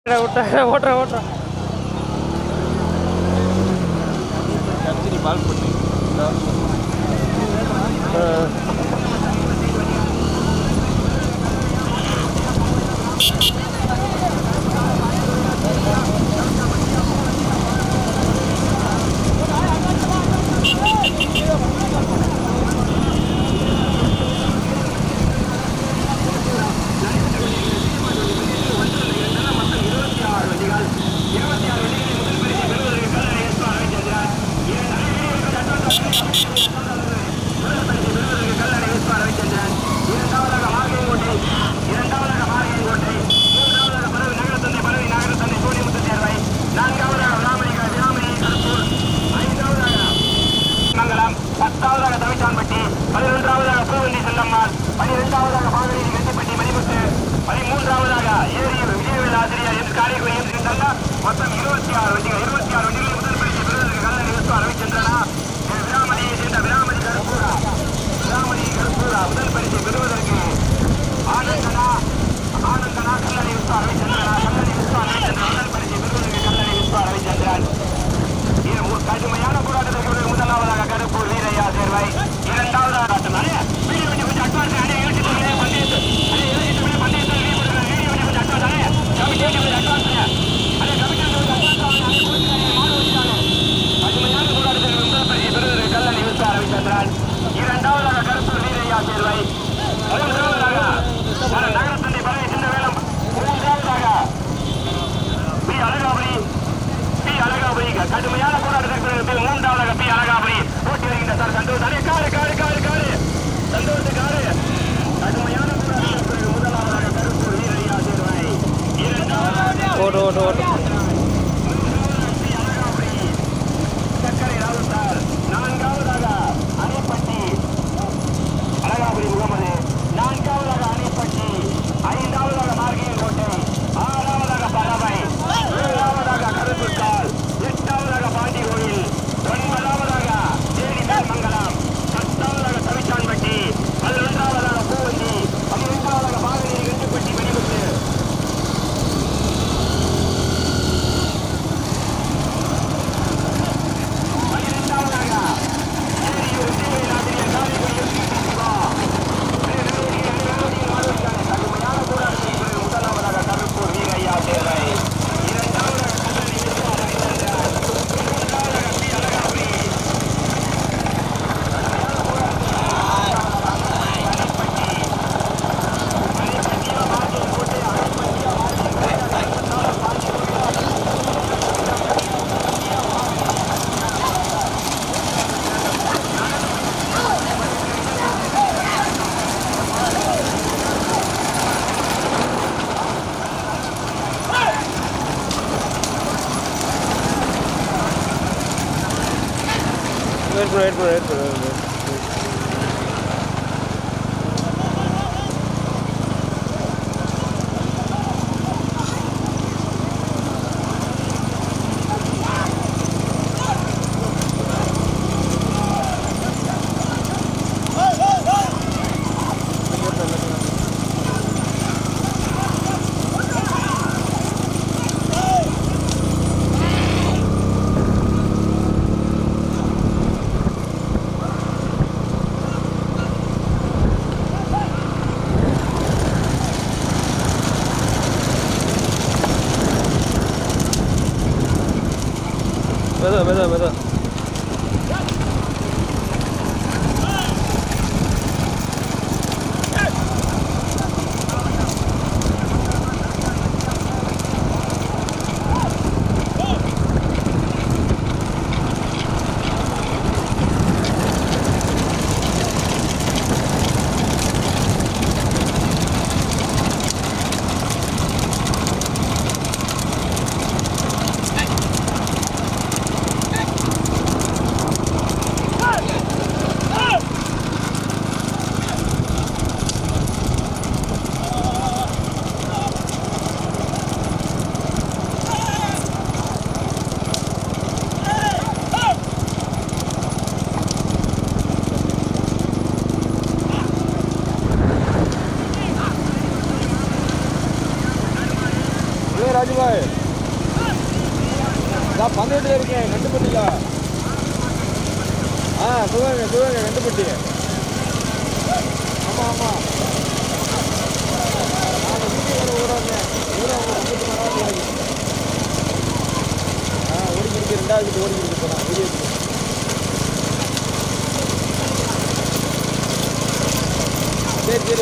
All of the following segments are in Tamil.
விட்டா ஓட்டுற ஓட்டுற பால் போட்டு மங்கலம் பத்தாவதாக தமிழ்ச்சான்பட்டி பதினொன்றாவதாக பூவந்தி செல்லம்மாள் பனிரெண்டாவதாக பாகனேரி வெட்டிப்பட்டி மணிமுத்து பதிமூன்றாவதாக ஏரி விஜயவேல் ஆசிரியர் என்று காரைக்குடி என்று தந்தா மொத்தம் இருபத்தி ஆறு வண்டிகள் இருபத்தி ஆறு வண்டிகளில் முதல் பரிசு பெறுவதற்கு கல்லணை எஸ் ரவிச்சந்திரனா என் விராமணியை சேர்ந்த விராமணி கருப்பூரா விராமணி கருப்பூரா முதல் பரிசு பெறுவதற்கு ஆனந்தனா ஆனந்தனா கல்லணை எஸ் ரவிச்சந்திரனா கல்லணை எஸ் ரவிச்சந்திரன் முதல் பரிசு பெறுவதற்கு கல்லணை எஸ் ரவிச்சந்திரன் இது ஒரு கடுமையான போராட்டத்திற்கு பிறகு முதலாவதாக கருப்பூர் வீரையா சேர்வை இரண்டாவதாக ஆட்டனாலே வீடியோ வண்டி கொஞ்சம் அட்வான்ஸ் அணி யோசித்து பந்தயத்து அணி யோசித்து பந்தயத்தில் வீடியோ வீடியோ வண்டி கொஞ்சம் அட்வான்ஸ் அணி கமிட்டி வண்டி கொஞ்சம் அட்வான்ஸ் அணி கமிட்டி வண்டி கொஞ்சம் அட்வான்ஸ் அணி கொடுத்துருக்காங்க மாடு ஓடிட்டாங்க கடுமையான போராட்டத்திற்கு முதல் பரிசு பெறுவதற்கு கல்லணை விஸ்வா ரவிச்சந்திரன் இரண்டாவதாக கருப்பூர் வீரையா சேர்வை மூன்றாவதாக பல நகரத்தந்தை பறவை சின்ன வேலம் மூன்றாவதாக பி அழகாபுரி பி அழகாபுரி கடுமையான போராட்டத்திற்கு மூன்றாவதாக பி அழகாபுரி ஓட்டி வருகின்ற சார் சந்தோஷ் அடே காரு காரு காரு காரு சந்தோஷ் காரு கடுமையான போராட்டத்திற்கு முதலாவதாக கருப்பூர் வீரடியா சேர்வை இரண்டாவதாக ஓட்டு ஓட்டு ஓட்டு பி அழகாபுரி சக்கரை ராவுத்தார் நான்காவதாக அணைப்பட்டி அழகாபுரி முகமது நான்காவதாக அணைப்பட்டி ஐந்தாவதாக மார்கியன் கோட்டை ஆறாவதாக பறவை ஏழாவதாக கருப்புக்கால் எட்டாவதாக பாண்டி கோயில் ஒன்பதாவதாக தேனி மேல்மங்கலம் பத்தாவதாக தவிச்சான்பட்டி பதினொன்றாவதாக பூவந்தி பதினொன்றாவதாக பாகனேரி கட்டுப்பட்டி வெளிமுத்து பதினெட்டாவதாக ஏரியூர் தீவையில் ஆசிரியர் காரைக்குடியில் சிவா கடுமையான போராட்டத்திற்கு பிறகு முதலாவதாக கருப்பூர் வீரையா சேவை இரண்டாவதாக கல்லணை விஸ்வா ரவிச்சந்திரன் மூன்றாவதாக பி அழகாபுரி வெயிட் பண்ணு வெயிட் பண்ணு வெயிட் பண்ணு wait பண்ணு. மெதுவா மெதுவா மெதுவா நான் பந்தயத்தில் இருக்கேன் கண்டுபட்டில ஆ சிவகங்கை சிவகங்கை கண்டுபட்டி ஆமாம் ஆமாம் நான் வீட்டுக்கு ஓடாங்க ஆ ஓடிக்கிட்டு ரெண்டாவது ஓடிக்கிட்டு போனால் வீடியோ சரி சரி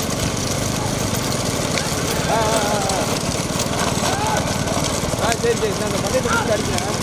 ஆ ஆ ஆ ஆ ஆ சரி சரி நான் அந்த பந்தயத்தை முடிச்சு அடிக்கிறேன்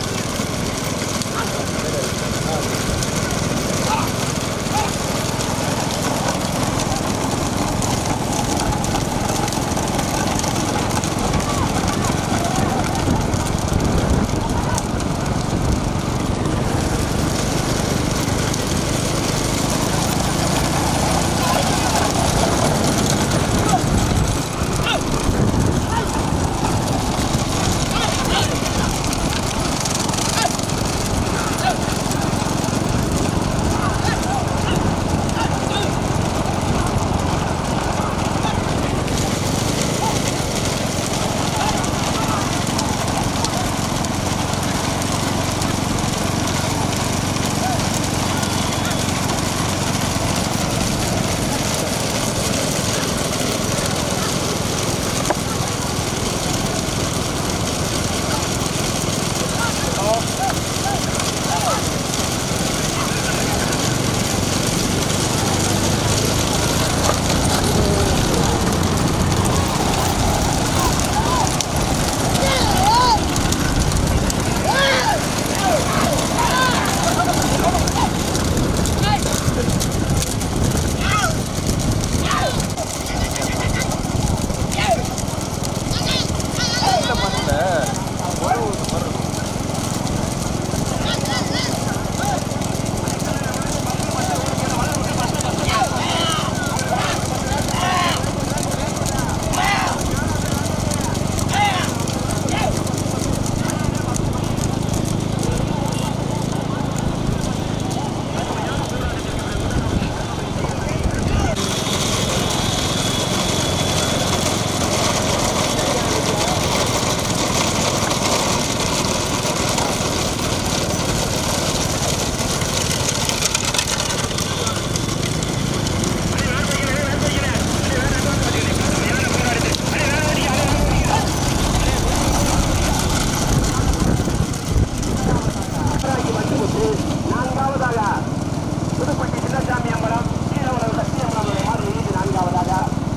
நான்காவதாக புதுப்பட்டி சின்னசாமி அம்பலம் கீழவரம் சக்தி அம்பலம் மாறி இறுதி நான்காவதாக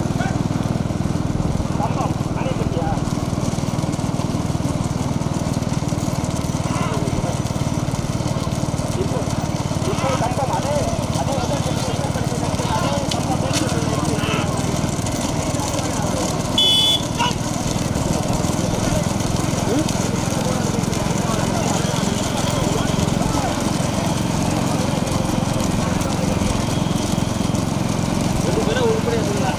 கம்பம் அணைப்பட்டியா இப்போ இப்போ கம்பம் அதே அதே வந்து ரெண்டு பேரும் உருப்படியாக சொல்லலாம்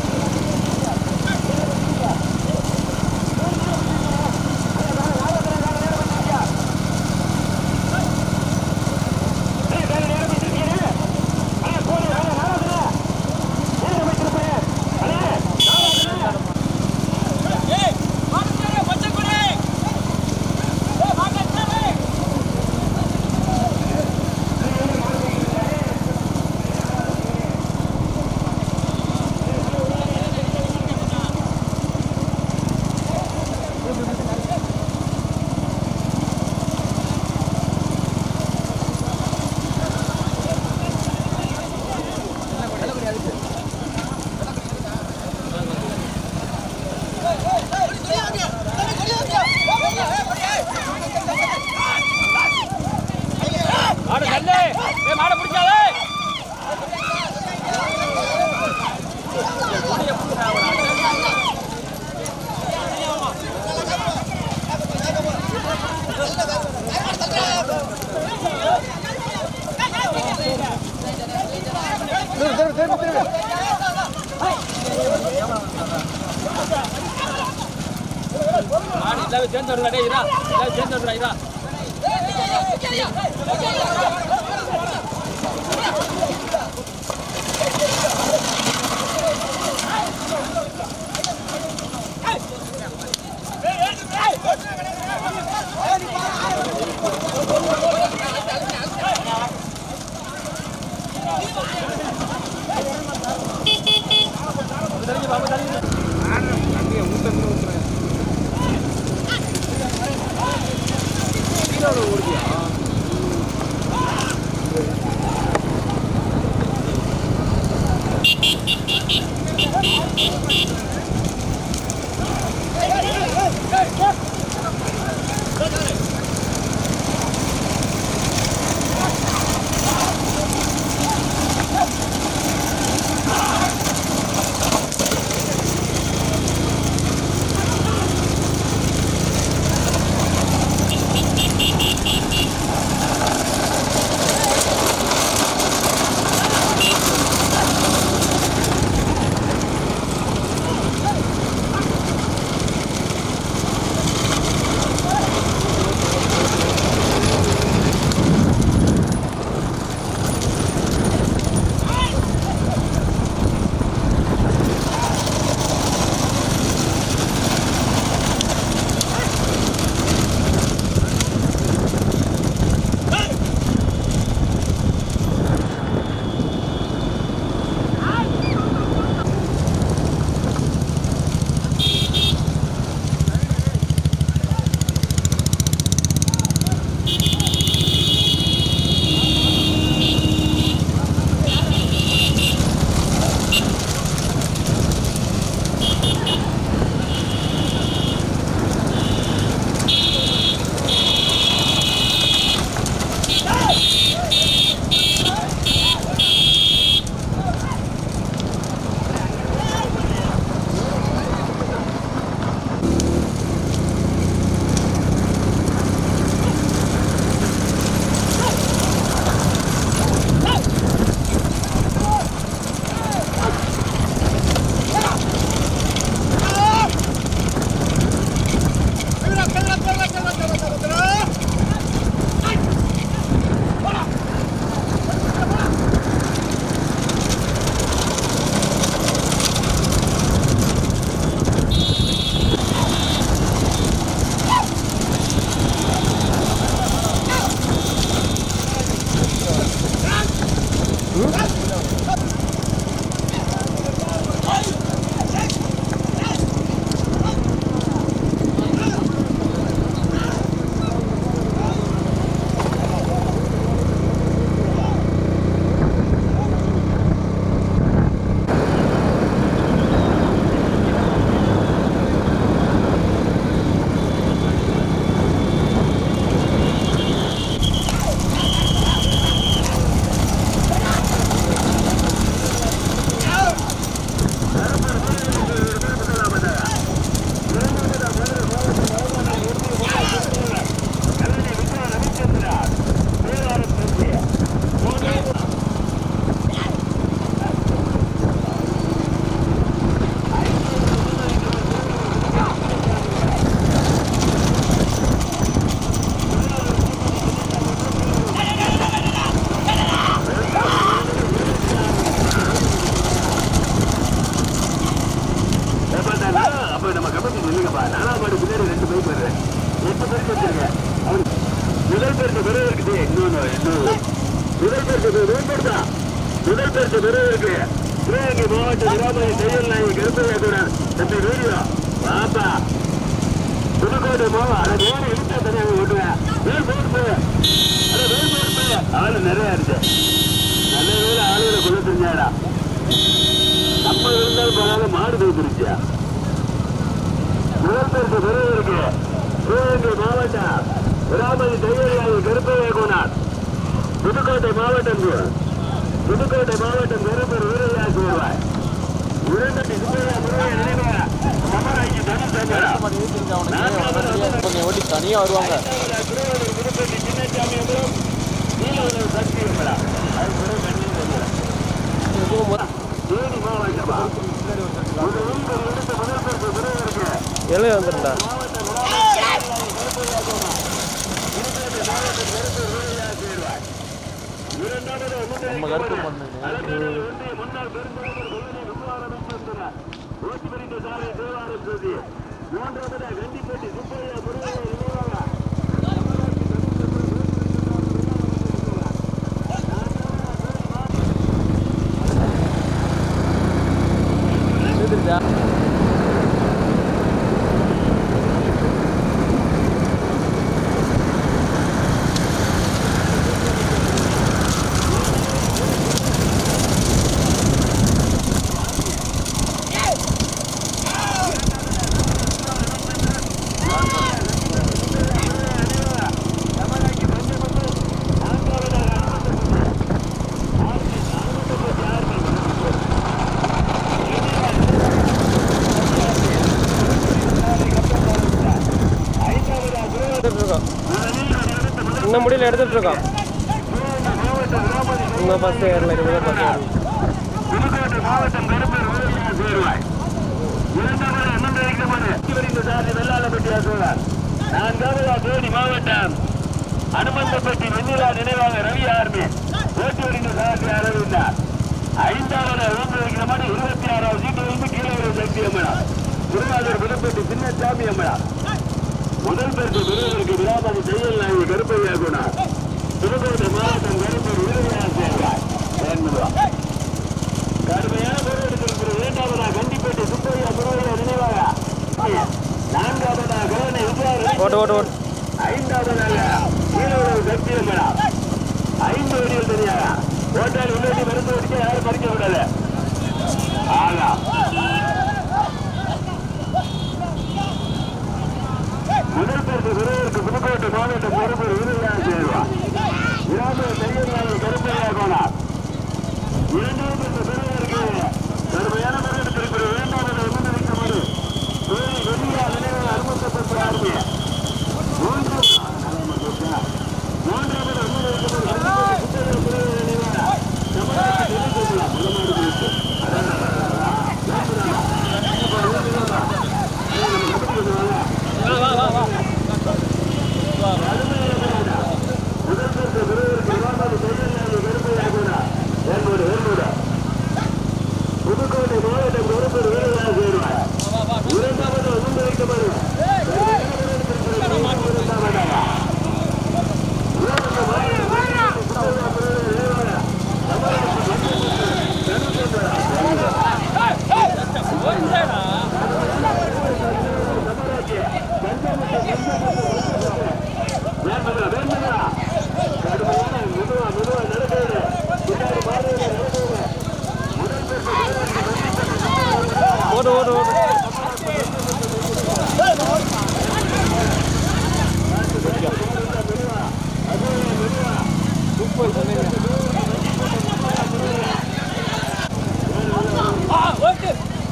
மாடு தள்ளு ஏ மாடை பிடிச்சாலே திரும்ப திரும்ப திரும்ப திரும்ப மாடு எல்லாமே சேர்ந்து வருதா டேய் இரா எல்லாமே சேர்ந்து வருதா இரா Hey! எட்டு பேருக்கு வச்சிருங்க அவரு முதல் பேருக்கு விரைவு இருக்குது இன்னொன்று இன்னொன்று முதல் பேருக்கு விரைவு தான் முதல் பேருக்கு விரைவு இருக்கு சிவகங்கை மாவட்ட கிராம தையல் நாயகி கருப்பையா கூட தம்பி வீடியோ பாப்பா புதுக்கோட்டை மாவா அதை வேறு இழுத்தா தனியாக ஓட்டுவேன் வேல் போட்டு அதை வேல் போட்டு ஆளு நிறைய இருக்கு நல்ல வேலை ஆளுகளை கொள்ள தெரிஞ்சாடா நம்ம இருந்தாலும் பரவாயில்ல மாடு போய் பிடிச்சா முதல் பேருக்கு விரைவு இருக்கு சிவகங்கை மாவட்டம் கிராமதி தையல் கருப்பையா கோனார் புதுக்கோட்டை மாவட்டம் புதுக்கோட்டை மாவட்டம் பெரும்பர் வீரராஜ் வருவாய் இரண்டு சுப்பையா முருகையா நினைவா சமராய்க்கு தனி சங்கரா கொஞ்சம் ஓட்டி தனியாக வருவாங்க திருவள்ளூர் சின்னசாமி அப்புறம் நீலவரம் சக்தி அம்பலா அது பிறகு கண்ணி வந்துடும் தேனி மாவட்டமா ஒரு ஊருக்கு எடுத்த முதல் பேருக்கு விரைவு இருக்கு எழுதி வந்துருந்தா மாவட்ட நம்ம கருத்து பண்ணுங்க முன்னாள் பெருந்தலைவர் கொள்கை விவகார அமைச்சர் ஓட்டு பிரிந்த சாலை தேவாரம் ஜோதி மூன்றாவது கண்டிப்பட்டி சுப்பையா முருகையா நினைவாக எழுதிருச்சா எடுத்துட்டு இருக்கோம் இன்னும் முடியல எடுத்துட்டு இருக்கோம் இன்னும் பஸ் ஏறல இனிமேல் பஸ் ஏறல புதுக்கோட்டை மாவட்டம் கருப்பூர் விவசாய சேருவாய் இரண்டாவது அண்ணன் வைக்கப்படு வரிந்த சாதி வெள்ளாளப்பட்டியா சோழர் நான்காவது தேனி மாவட்டம் அனுமந்தப்பட்டி வெண்ணிலா நினைவாக ரவி ஆர்மி ஓட்டு வரிந்த சாதி அரவிந்தார் ஐந்தாவது ஊன்று வைக்கிற மாதிரி இருபத்தி ஆறாவது சீட்டு வந்து கீழே ஒரு சக்தி அம்மனா திருவாரூர் புதுப்பட்டி சின்னசாமி அம்மனா முதல் பேருக்கு விருதுக்கு விழாபதி தையல் நாயகி கருப்பையா குணா புதுக்கோட்டை மாவட்டம் கருப்பூர் விருதுநகர் சேர்வாய் சேர்ந்துடுவா கடுமையான போராட்டத்திற்கு இரண்டாவதா கண்டிப்பேட்டை சுப்பையா முருகையா நினைவாக நான்காவதா கவனை விஜயார் ஓட்டு ஓட்டு ஓட்டு ஐந்தாவதாக ஈரோடு சத்தியமடா ஐந்து வடிவில் தெரியாதா ஓட்டால் உள்ளடி மருந்து அடிக்க யாரும் பறிக்க விடல ஆகா முதல் பேருக்கு விரைவிற்கு புதுக்கோட்டை மாவட்டம் பொறுப்பு விருதாக சேருவா கிராம தையல் கருப்பையா போனார் இரண்டாவது பெறுவதற்கு கடுமையான போராட்டத்திற்கு இரண்டாவது முன்னெடுக்குமாறு கோயில் வெளியா நினைவு அனுமதிக்கப்பட்ட ஆர்மி மூன்று மூன்றாவது முன்னெடுக்குமாறு வா வா வா வா முதல்வருக்கு விருதுக்கு இரண்டாவது தையல் கருப்பையா போனார் வேல்மூடு வேல்மூடு புதுக்கோட்டை மாவட்டம் பொறுப்பு வீரராக சேருவார் இரண்டாவது முன்னெடுக்குமாறு ஓடுடா வேண்டுதா வேண்டுதா கடுமையான மெதுவா மெதுவா நடக்கிறது பின்னாடி பாதையில நடக்கிறது ஓட்டு ஓட்டு ஓட்டு சூப்பர் சொன்னீங்க ஆ ஓகே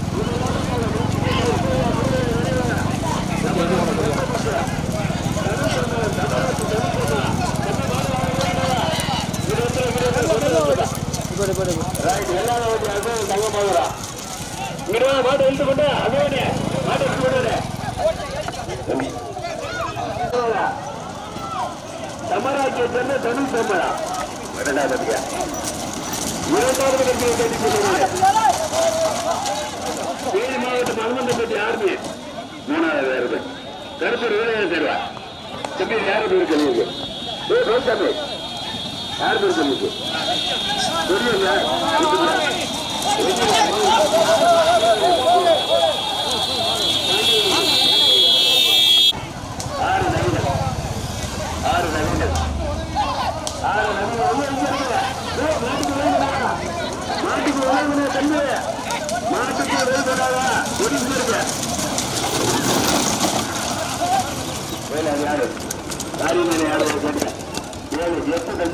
இப்படி இப்படி ரைட் எல்லாரும் ஓட்டி அது தங்க போகிறா இங்கே மாட்டை இழுத்து கொண்டு அதே மாட்டை இழுத்து கொண்டு சமராஜ்ய சென்னை தமிழ் சம்பளா இரண்டாவது இரண்டாவது கட்சியை கட்டி சொல்லுங்க தேனி மாவட்டம் அனுமந்தப்பட்டி ஆர்மி மூணாவது வேறு கருப்பூர் வேலையை தருவா தம்பி யாரு பேர் கழிவுங்க ஏ ரோசாமி யார் பேர் கழிவுங்க தெரியுங்க ஆறு நவீனம் ஆறு நவீனம் ஆறு நவீனம் ஒண்ணு இங்க இருக்குங்க. ஏய், மாட்டுக்கு வேணும்டா. மாட்டுக்கு வேணும்டா, தம்பி. மாட்டுக்கு வேணும்டா. ஒரு இங்க இருக்கு. ஏய், அது யாரு? காரியமான யாரு கேட்டேன் ஏழு எட்டு